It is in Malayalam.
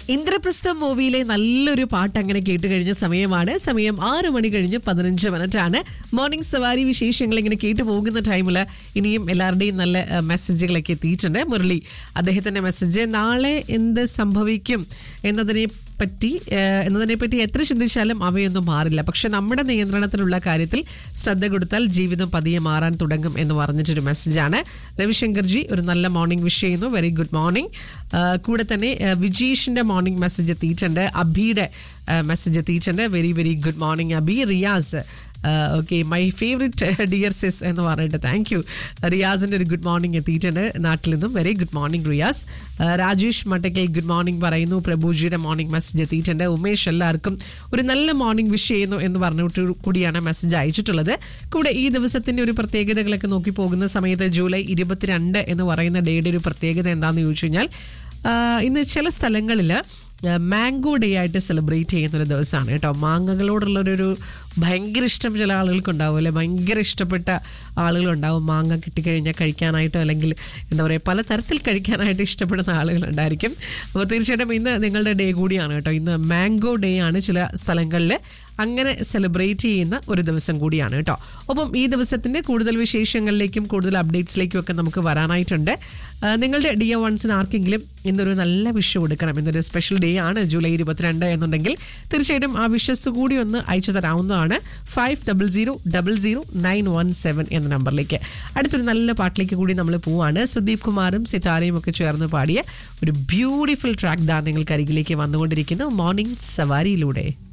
ഇന്ദ്രപ്രസ്ഥം മൂവിയിലെ നല്ലൊരു പാട്ട് അങ്ങനെ കേട്ട് കഴിഞ്ഞ സമയമാണ് സമയം ആറ് മണി കഴിഞ്ഞ് പതിനഞ്ച് മിനിറ്റ് ആണ് മോർണിംഗ് സവാരി വിശേഷങ്ങൾ ഇങ്ങനെ കേട്ടു പോകുന്ന ടൈമിൽ ഇനിയും എല്ലാവരുടെയും നല്ല ഏഹ്, മെസ്സേജുകളൊക്കെ എത്തിയിട്ടുണ്ട് മുരളി അദ്ദേഹത്തിന്റെ മെസ്സേജ് നാളെ എന്ത് സംഭവിക്കും എന്നതിനെ പറ്റി ഏഹ്, എന്നതിനെ പറ്റി എത്ര ചിന്തിച്ചാലും അവയൊന്നും മാറില്ല പക്ഷെ നമ്മുടെ നിയന്ത്രണത്തിലുള്ള കാര്യത്തിൽ ശ്രദ്ധ കൊടുത്താൽ ജീവിതം പതിയെ മാറാൻ തുടങ്ങും എന്ന് പറഞ്ഞിട്ടൊരു മെസ്സേജാണ് രവിശങ്കർജി ഒരു നല്ല മോർണിംഗ് വിഷ് ചെയ്യുന്നു വെരി ഗുഡ് മോർണിംഗ് കൂടെ തന്നെ ഏഹ്, വിജീഷിന്റെ മോർണിംഗ് മെസ്സേജ് എത്തിയിട്ടുണ്ട് അബിയുടെ മെസ്സേജ് എത്തിയിട്ടുണ്ട് very very good morning Abi Riyas okay my favourite dear sis എന്ന് പറഞ്ഞിട്ട് താങ്ക് യു റിയാസിന്റെ ഒരു ഗുഡ് മോർണിംഗ് എത്തിയിട്ടുണ്ട് നാട്ടിൽ നിന്നും വെരി ഗുഡ് മോർണിംഗ് റിയാസ് ആ, രാജേഷ് മട്ടക്കൽ ഗുഡ് മോർണിംഗ് പറയുന്നു പ്രഭുജിയുടെ മോർണിംഗ് മെസ്സേജ് എത്തിയിട്ടുണ്ട് ഉമേഷ് എല്ലാവർക്കും ഒരു നല്ല മോർണിംഗ് വിഷ് ചെയ്യുന്നു എന്ന് പറഞ്ഞിട്ട് കൂടിയാണ് മെസ്സേജ് അയച്ചിട്ടുള്ളത് കൂടെ ഈ ദിവസത്തിന്റെ ഒരു പ്രത്യേകതകളൊക്കെ നോക്കി പോകുന്ന സമയത്ത് ജൂലൈ ഇരുപത്തിരണ്ട് എന്ന് പറയുന്ന ഡേയുടെ ഒരു പ്രത്യേകത എന്താണെന്ന് ചോദിച്ചു കഴിഞ്ഞാൽ ആ, ഇന്ന് ചില സ്ഥലങ്ങളിൽ മാംഗോ ഡേ ആയിട്ട് സെലിബ്രേറ്റ് ചെയ്യുന്ന ഒരു ദിവസമാണ് കേട്ടോ മാങ്ങകളോടുള്ളൊരു ഭയങ്കര ഇഷ്ടം ചില ആളുകൾക്കുണ്ടാവും അല്ലെ ഭയങ്കര ഇഷ്ടപ്പെട്ട ആളുകളുണ്ടാവും മാങ്ങ കിട്ടിക്കഴിഞ്ഞാൽ കഴിക്കാനായിട്ടോ അല്ലെങ്കിൽ എന്താ പറയുക പല തരത്തിൽ കഴിക്കാനായിട്ട് ഇഷ്ടപ്പെടുന്ന ആളുകളുണ്ടായിരിക്കും അപ്പോൾ തീർച്ചയായിട്ടും ഇന്ന് നിങ്ങളുടെ ഡേ കൂടിയാണ് കേട്ടോ ഇന്ന് മാംഗോ ഡേ ആണ് ചില സ്ഥലങ്ങളിൽ അങ്ങനെ സെലിബ്രേറ്റ് ചെയ്യുന്ന ഒരു ദിവസം കൂടിയാണ് കേട്ടോ ഒപ്പം ഈ ദിവസത്തിന്റെ കൂടുതൽ വിശേഷങ്ങളിലേക്കും കൂടുതൽ അപ്ഡേറ്റ്സിലേക്കും ഒക്കെ നമുക്ക് വരാനായിട്ടുണ്ട് ആ, നിങ്ങളുടെ ഡി എ വൺസിന് ആർക്കെങ്കിലും ഇന്നൊരു നല്ല വിഷ് കൊടുക്കണം ഇന്നൊരു സ്പെഷ്യൽ ഡേ ആണ് ജൂലൈ ഇരുപത്തിരണ്ട് എന്നുണ്ടെങ്കിൽ തീർച്ചയായിട്ടും ആ വിഷസ് കൂടി ഒന്ന് അയച്ചു തരാവുന്നതാണ് five double zero double zero nine one seven എന്ന നമ്പറിലേക്ക് അടുത്തൊരു നല്ല പാട്ടിലേക്ക് കൂടി നമ്മൾ പോവാണ് സുദീപ് കുമാറും സിതാരയും ഒക്കെ ചേർന്ന് പാടിയ ഒരു ബ്യൂട്ടിഫുൾ ട്രാക്ക് ദാ നിങ്ങൾക്ക് അരികിലേക്ക് വന്നുകൊണ്ടിരിക്കുന്നു മോർണിംഗ് സവാരിയിലൂടെ